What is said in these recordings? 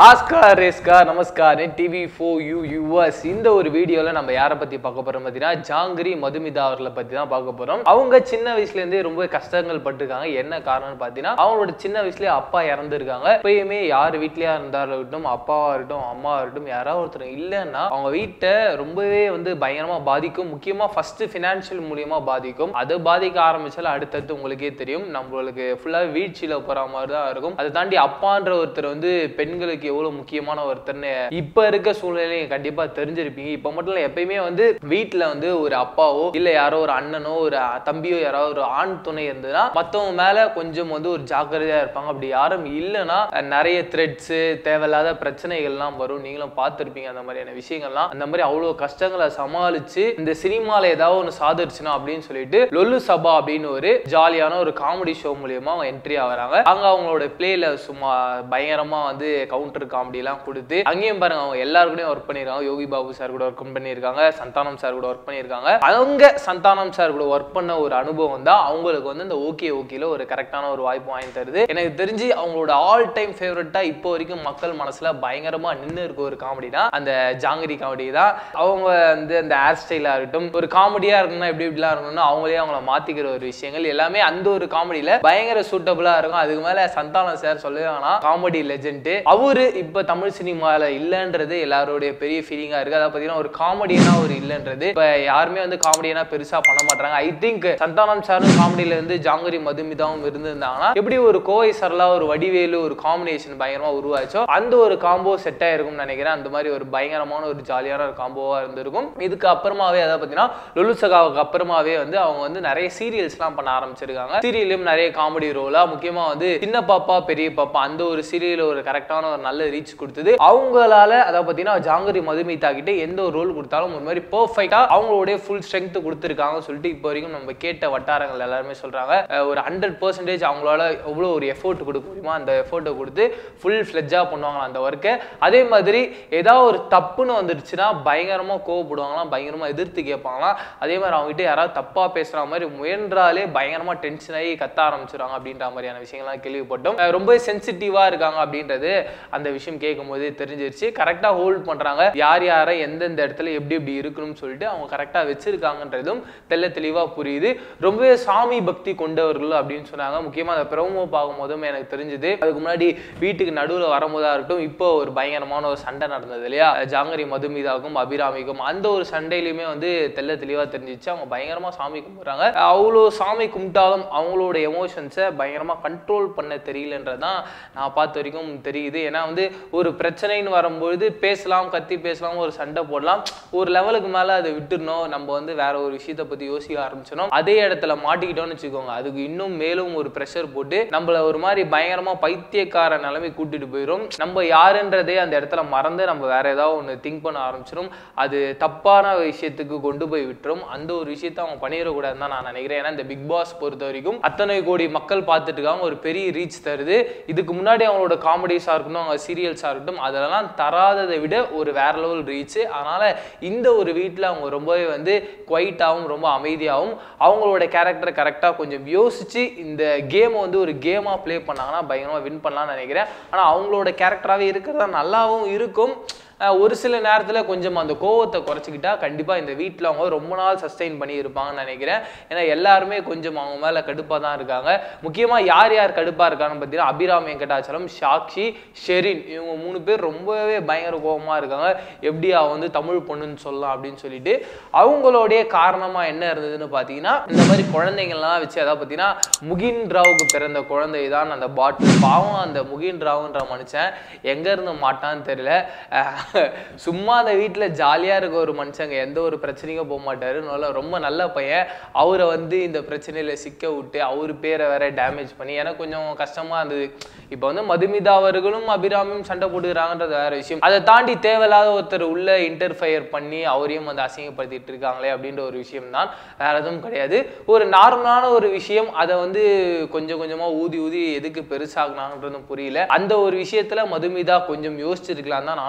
Oscar ரேஸ்கா நமஸ்கார் TV for you US இந்த ஒரு வீடியோல நம்ம யாரை பத்தி பார்க்க போறோம் பார்த்தீங்கன்னா ஜாங்கிரி மதுமிதா அவர்களை பத்தி தான் பார்க்க போறோம் அவங்க சின்ன வயசுல இருந்தே ரொம்ப கஷ்டங்கள் பட்டிருக்காங்க என்ன காரணம்னு பார்த்தீங்கன்னா அவங்களோட சின்ன வயசுலயே அப்பா இறந்துருக்காங்க எப்பயுமே யார் வீட்லயா இருந்தாலும் இருக்கட்டும் அப்பாவா இருக்கட்டும் அம்மாவா இருக்கட்டும் யாராவது ஒருத்தர் இல்லைன்னா அவங்க வீட்டை ரொம்பவே வந்து பயங்கரமா பாதிக்கும் முக்கியமா ஃபர்ஸ்ட் ஃபினான்ஷியல் மூலியமா பாதிக்கும் அது பாதிக்க ஆரம்பிச்சாலும் அடுத்தடுத்து உங்களுக்கே தெரியும் நம்மளுக்கு ஃபுல்லா வீழ்ச்சியில போற மாதிரி தான் இருக்கும் அதை தாண்டி அப்பான்ற ஒருத்தர் வந்து பெண்களுக்கு எவ்வளவு முக்கியமான ஒருத்தர்னு இப்ப இருக்க சூழ்நிலையும் கண்டிப்பா தெரிஞ்சிருப்பீங்க இப்ப மட்டும் இல்ல எப்பயுமே வந்து வீட்டுல வந்து ஒரு அப்பாவோ இல்ல யாரோ ஒரு அண்ணனோ ஒரு தம்பியோ யாரோ ஒரு ஆண் துணை இருந்ததுன்னா மத்தவங்க மேல கொஞ்சம் வந்து ஒரு ஜாக்கிரதையா இருப்பாங்க அப்படி யாரும் இல்லைன்னா அஹ், நிறைய த்ரெட்ஸ் தேவையில்லாத பிரச்சனைகள்லாம் வரும் நீங்களும் பார்த்திருப்பீங்க அந்த மாதிரியான விஷயங்கள்லாம் அந்த மாதிரி அவ்வளவு கஷ்டங்களை சமாளிச்சு இந்த சினிமால ஏதாவது ஒன்று சாதிச்சுனா அப்படின்னு சொல்லிட்டு லொல்லு சபா அப்படின்னு ஒரு ஜாலியான ஒரு காமெடி ஷோ மூலியமா அவங்க என்ட்ரி ஆகுறாங்க அங்க அவங்களோட பிளேல சும்மா பயங்கரமா வந்து கவுண்டர் காமெடி எல்லாம் கொடுத்து அங்கேயும் பாருங்க அவங்க எல்லாருக்கூடயும் ஒர்க் பண்ணிருக்காங்க யோகி பாபு சார் கூட ஒர்க் பண்ணியிருக்காங்க சந்தானம் சார் கூட ஒர்க் பண்ணியிருக்காங்க அவங்க சந்தானம் சார் கூட ஒர்க் பண்ண ஒரு அனுபவம் தான் அவங்களுக்கு வந்து இந்த ஓகே ஓகேல ஒரு கரெக்டான ஒரு வாய்ப்பு வாங்கி தருது எனக்கு தெரிஞ்சு அவங்களோட ஆல் டைம் ஃபேவரட்டா இப்போ வரைக்கும் மக்கள் மனசுல பயங்கரமா நின்று இருக்க ஒரு காமெடினா அந்த ஜாங்கிரி காமெடி தான் அவங்க வந்து அந்த ஹேர் ஸ்டைலா இருக்கட்டும் ஒரு காமெடியா இருக்கணும்னா எப்படி இப்படிலாம் இருக்கணும்னா அவங்களே அவங்கள மாத்திக்கிற ஒரு விஷயங்கள் எல்லாமே அந்த ஒரு காமெடியில பயங்கர சூட்டபிளா இருக்கும் அதுக்கு மேல சந்தானம் சார் சொல்லுவாங்கன்னா காமெடி லெஜெண்ட் அவரு இப்ப தமிழ் சினிமால இல்லைன்றது எல்லாருடைய பெரிய ஃபீலிங்கா இருக்கு அதாவது பாத்தீங்கன்னா ஒரு காமெடியனா ஒரு இல்லைன்றது இப்ப யாருமே வந்து காமெடியனா பெருசா பண்ண மாட்டாங்க ஐ திங்க் சந்தானம் சாரும் காமெடியில இருந்து ஜாங்கரி மதுமிதாவும் இருந்திருந்தாங்கன்னா எப்படி ஒரு கோவை சரலா ஒரு வடிவேலு ஒரு காம்பினேஷன் பயங்கரமா உருவாச்சோ அந்த ஒரு காம்போ செட் ஆயிருக்கும்னு நினைக்கிறேன் அந்த மாதிரி ஒரு பயங்கரமான ஒரு ஜாலியான ஒரு காம்போவா இருந்திருக்கும் இதுக்கு அப்புறமாவே அதாவது பாத்தீங்கன்னா லுலு சகாவுக்கு அப்புறமாவே வந்து அவங்க வந்து நிறைய சீரியல்ஸ்லாம் பண்ண ஆரம்பிச்சிருக்காங்க சீரியலும் நிறைய காமெடி ரோலா முக்கியமா வந்து சின்ன பாப்பா பெரிய பாப்பா அந்த ஒரு சீரியல் ஒரு கரெக்டான ஒரு நல்ல ரீச் கொடுத்தது அவங்களால அதாவது பாத்தீங்கன்னா ஜாங்கரி மதுமிதா கிட்ட எந்த ஒரு ரோல் கொடுத்தாலும் ஒரு மாதிரி பெர்ஃபெக்டா அவங்களுடைய ஃபுல் ஸ்ட்ரென்த் கொடுத்துருக்காங்கன்னு சொல்லிட்டு இப்போ வரைக்கும் நம்ம கேட்ட வட்டாரங்கள் எல்லாருமே சொல்றாங்க அஹ் ஒரு ஹண்ட்ரட் பர்சன்டேஜ் அவங்களால எவ்வளோ ஒரு எஃபோர்ட் கொடுக்க முடியுமோ அந்த எஃபோர்ட்டை கொடுத்து ஃபுல் ஃப்ளெஜ்ஜா பண்ணுவாங்களாம் அந்த ஒர்க்கை அதே மாதிரி ஏதாவது ஒரு தப்புன்னு வந்துடுச்சுன்னா பயங்கரமா கோவப்படுவாங்களாம் பயங்கரமா எதிர்த்து கேட்பாங்களாம் அதே மாதிரி அவங்க கிட்ட யாராவது தப்பா பேசுற மாதிரி முயன்றாலே பயங்கரமா டென்ஷன் ஆகி கத்த ஆரம்பிச்சிருவாங்க அப்படின்ற மாதிரியான விஷயங்கள்லாம் கேள்விப்பட்டோம் அஹ் ரொம்ப சென்சிட்டிவா இருக்காங்க அப்படின்றது அந்த விஷயம் கேட்கும் போதே தெரிஞ்சிருச்சு கரெக்டா ஹோல்ட் பண்றாங்க யார் யாரை எந்தெந்த இடத்துல எப்படி எப்படி இருக்கணும்னு சொல்லிட்டு அவங்க கரெக்டா வச்சிருக்காங்கன்றதும் தெள்ள தெளிவா புரியுது ரொம்பவே சாமி பக்தி கொண்டவர்கள் அப்படின்னு சொன்னாங்க முக்கியமா அந்த பிரமோ பார்க்கும் போதும் எனக்கு தெரிஞ்சது அதுக்கு முன்னாடி வீட்டுக்கு நடுவுல வரும்போதா இருக்கட்டும் இப்போ ஒரு பயங்கரமான ஒரு சண்டை நடந்தது இல்லையா ஜாங்கரி மதுமிதாவுக்கும் அபிராமிக்கும் அந்த ஒரு சண்டையிலுமே வந்து தெள்ள தெளிவா தெரிஞ்சிச்சு அவங்க பயங்கரமா சாமி கும்பிடுறாங்க அவ்வளோ சாமி கும்பிட்டாலும் அவங்களோட எமோஷன்ஸை பயங்கரமா கண்ட்ரோல் பண்ண தெரியலன்றதான் நான் பார்த்த வரைக்கும் தெரியுது ஏன்னா வந்து ஒரு பிரச்சனைன்னு வரும்பொழுது பேசலாம் கத்தி பேசலாம் ஒரு சண்டை போடலாம் ஒரு லெவலுக்கு மேல அதை விட்டுறணும் நம்ம வந்து வேற ஒரு விஷயத்தை பத்தி யோசிக்க ஆரம்பிச்சோம் அதே இடத்துல மாட்டிக்கிட்டோம்னு வச்சுக்கோங்க அதுக்கு இன்னும் மேலும் ஒரு ப்ரெஷர் போட்டு நம்மள ஒரு மாதிரி பயங்கரமா பைத்தியக்கார நிலைமை கூட்டிட்டு போயிடும் நம்ம யாருன்றதே அந்த இடத்துல மறந்து நம்ம வேற ஏதாவது ஒன்று திங்க் பண்ண ஆரம்பிச்சிடும் அது தப்பான விஷயத்துக்கு கொண்டு போய் விட்டுரும் அந்த ஒரு விஷயத்தை அவங்க பண்ணிடக்கூடாதுன்னு தான் நான் நினைக்கிறேன் ஏன்னா இந்த பிக் பாஸ் பொறுத்த வரைக்கும் அத்தனை கோடி மக்கள் பார்த்துட்டு இருக்காங்க ஒரு பெரிய ரீச் தருது இதுக்கு முன்னாடி அவங்களோட காமெடிஸாக இருக்கட்டும் அவங்க சீரியல்ஸாக இருக்கட்டும் அதெல்லாம் தராததை விட ஒரு வேற லெவல் ரீச் அதனால இந்த ஒரு வீட்டில் அவங்க ரொம்பவே வந்து குவைட்டாகவும் ரொம்ப அமைதியாகவும் அவங்களோட கேரக்டரை கரெக்டாக கொஞ்சம் யோசிச்சு இந்த கேமை வந்து ஒரு கேமாக ப்ளே பண்ணாங்கன்னா பயங்கரமாக வின் பண்ணலாம்னு நினைக்கிறேன் ஆனால் அவங்களோட கேரக்டராகவே இருக்கிறதா நல்லாவும் இருக்கும் அஹ் ஒரு சில நேரத்தில் கொஞ்சம் அந்த கோவத்தை குறைச்சிக்கிட்டா கண்டிப்பாக இந்த வீட்டில் அவங்க ரொம்ப நாள் சஸ்டெயின் பண்ணி இருப்பாங்கன்னு நினைக்கிறேன் ஏன்னா எல்லாருமே கொஞ்சம் அவங்க மேலே கடுப்பாக தான் இருக்காங்க முக்கியமாக யார் யார் கடுப்பாக இருக்காங்கன்னு பார்த்தீங்கன்னா அபிராம் வெங்கடாச்சலம் சாக்ஷி ஷெரின் இவங்க மூணு பேர் ரொம்பவே பயங்கர கோபமாக இருக்காங்க எப்படி அவ வந்து தமிழ் பொண்ணுன்னு சொல்லலாம் அப்படின்னு சொல்லிட்டு அவங்களுடைய காரணமாக என்ன இருந்ததுன்னு பார்த்தீங்கன்னா இந்த மாதிரி குழந்தைங்கள்லாம் வச்சு அதாவது பார்த்தீங்கன்னா முகின் ராவுக்கு பிறந்த குழந்தை தான் அந்த பாட்டில் பாவம் அந்த முகின் ராவுன்ற மனுஷன் எங்கேருந்து மாட்டான்னு தெரியல அஹ் சும்மா அந்த வீட்டில் ஜாலியாக இருக்க ஒரு மனுஷங்க எந்த ஒரு பிரச்சனைக்கும் போக மாட்டாரு நல்ல ரொம்ப நல்ல பையன் அவரை வந்து இந்த பிரச்சனையில் சிக்க விட்டு அவர் பேரை வேற டேமேஜ் பண்ணி எனக்கு கொஞ்சம் கஷ்டமாக இருந்தது இப்போ வந்து மதுமிதா அவர்களும் அபிராமியும் சண்டை போட்டுக்கிறாங்கன்றது வேற விஷயம் அதை தாண்டி தேவையில்லாத ஒருத்தர் உள்ள இன்டர்ஃபயர் பண்ணி அவரையும் வந்து அசிங்கப்படுத்திட்டு இருக்காங்களே அப்படின்ற ஒரு விஷயம் தான் வேற எதுவும் கிடையாது ஒரு நார்மலான ஒரு விஷயம் அதை வந்து கொஞ்சம் கொஞ்சமா ஊதி ஊதி எதுக்கு பெருசாகினாங்கன்றதும் புரியல அந்த ஒரு விஷயத்துல மதுமிதா கொஞ்சம் யோசிச்சிருக்கலாம் தான் நானும் திங்க்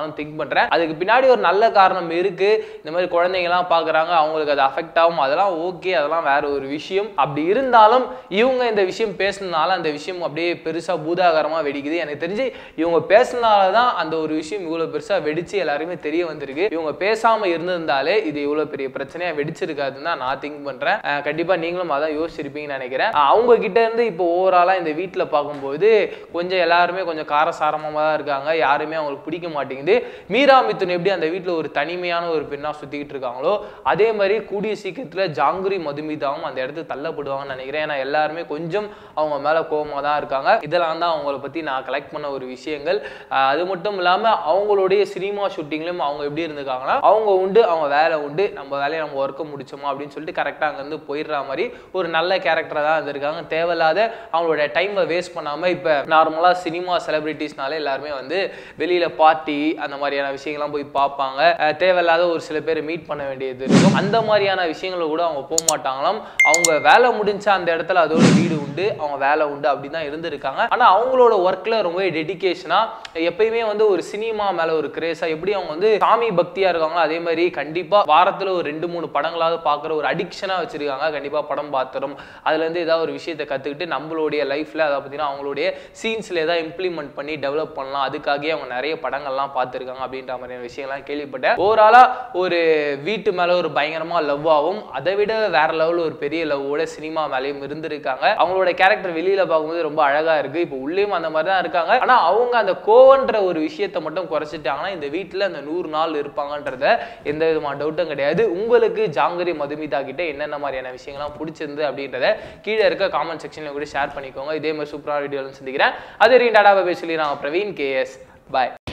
பண்றேன் அதுக்கு பின்னாடி ஒரு நல்ல காரணம் இருக்கு இந்த மாதிரி குழந்தைங்கலாம் பாக்குறாங்க அவங்களுக்கு அது அஃபெக்ட் ஆகும் அதெல்லாம் ஓகே அதெல்லாம் வேற ஒரு விஷயம் அப்படி இருந்தாலும் இவங்க இந்த விஷயம் பேசுனதுனால அந்த விஷயம் அப்படியே பெருசா பூதாகரமா வெடிக்குது எனக்கு தெரிஞ்சு இவங்க பேசுனதால தான் அந்த ஒரு விஷயம் இவ்வளவு பெருசா வெடிச்சு எல்லாருமே தெரிய வந்திருக்கு இவங்க பேசாம இருந்திருந்தாலே இது இவ்வளவு பெரிய பிரச்சனையா வெடிச்சிருக்காதுன்னு தான் நான் திங்க் பண்றேன் அஹ் கண்டிப்பா நீங்களும் அதான் யோசிச்சிருப்பீங்கன்னு நினைக்கிறேன் அஹ் அவங்க கிட்ட இருந்து இப்போ ஓவராலா இந்த வீட்டுல பார்க்கும்போது கொஞ்சம் எல்லாருமே கொஞ்சம் காரசாரமா தான் இருக்காங்க யாருமே அவங்களுக்கு பிடிக்க மாட்டேங்குது மீரா மிதுன் எப்படி அந்த வீட்டுல ஒரு தனிமையான ஒரு பெண்ணா சுத்திக்கிட்டு இருக்காங்களோ அதே மாதிரி கூடிய சீக்கிரத்துல ஜாங்குரி மதுமிதாவும் அந்த இடத்துக்கு தள்ளப்படுவாங்கன்னு நினைக்கிறேன் ஏன்னா எல்லாருமே கொஞ்சம் அவங்க மேல கோவமா தான் இருக்காங்க இதெல்லாம் தான் அவங்கள பத்தி நான் கலெக்ட் பண்ண ஒரு விஷயங்கள் அஹ் அது மட்டும் இல்லாம அவங்களுடைய சினிமா ஷூட்டிங்லயும் அவங்க எப்படி இருந்திருக்காங்கன்னா அவங்க உண்டு அவங்க வேலை உண்டு நம்ம வேலையை நம்ம ஒர்க்கை முடிச்சோமா அப்படின்னு சொல்லிட்டு கரெக்டாக அங்கேருந்து போயிடுற மாதிரி ஒரு நல்ல கேரக்டராக தான் இருந்திருக்காங்க தேவையில்லாத அவங்களோட டைமை வேஸ்ட் பண்ணாம இப்போ நார்மலாக சினிமா செலிபிரிட்டிஸ்னாலே எல்லாருமே வந்து வெளியில பார்ட்டி அந்த மாதிரியான விஷயங்கள்லாம் போய் பார்ப்பாங்க அஹ் தேவையில்லாத ஒரு சில பேர் மீட் பண்ண வேண்டியது இருக்கும் அந்த மாதிரியான விஷயங்களை கூட அவங்க போக மாட்டாங்களாம் அவங்க வேலை முடிஞ்சா அந்த இடத்துல அதோட வீடு உண்டு அவங்க வேலை உண்டு அப்படி தான் இருந்திருக்காங்க ஆனா அவங்களோட ஒர்க்ல ரொம்ப டெடிகேஷனா எப்பயுமே வந்து ஒரு சினிமா மேல ஒரு கிரேஸா எப்படி அவங்க வந்து சாமி பக்தியா இருக்காங்களோ அதே மாதிரி கண்டிப்பா வாரத்துல ஒரு ரெண்டு மூணு படங்களாவது பார்க்குற ஒரு அடிக்ஷனா வச்சிருக்காங்க கண்டிப்பா படம் பார்த்துரும் அதுல இருந்து ஏதாவது ஒரு விஷயத்தை கத்துக்கிட்டு நம்மளுடைய லைஃப்ல அதை பார்த்தீங்கன்னா அவங்களுடைய சீன்ஸ்ல ஏதாவது இம்ப்ளிமெண்ட் பண்ணி டெவலப் பண்ணலாம் அதுக்காகவே அவங்க நிறைய படங்கள்லாம் பார்த்துருக்காங்க அப்படின்ற மாதிரியான விஷயம்லாம் கேள்விப்பட்டேன் ஓவராலா ஒரு வீட்டு மேல ஒரு பயங்கரமா லவ் ஆகும் அதை விட வேற லெவல் ஒரு பெரிய லவ்வோட சினிமா மேலேயும் இருந்திருக்காங்க அவங்களோட கேரக்டர் வெளியில பார்க்கும்போது ரொம்ப அழகா இருக்கு இப்போ உள்ளேயும் அந்த மாதிரி தான் இருக்காங்க ஆனா அவங்க அந்த கோவன்ற ஒரு விஷயத்தை மட்டும் குறைச்சிட்டாங்கன்னா இந்த வீட்டுல அந்த நூறு நாள் இருப்பாங்கன்றத எந்த விதமான டவுட்டும் கிடையாது உங்களுக்கு ஜாங்கரி மதுமிதா கிட்ட என்னென்ன மாதிரியான விஷயங்கள்லாம் பிடிச்சிருந்து அப்படின்றத கீழே இருக்க காமெண்ட் செக்ஷன்ல கூட ஷேர் பண்ணிக்கோங்க இதே மாதிரி சூப்பரான வீடியோவில் சந்திக்கிறேன் அது வரைக்கும் டாடா பேசி நான் பிரவீன் கேஎஸ் பாய்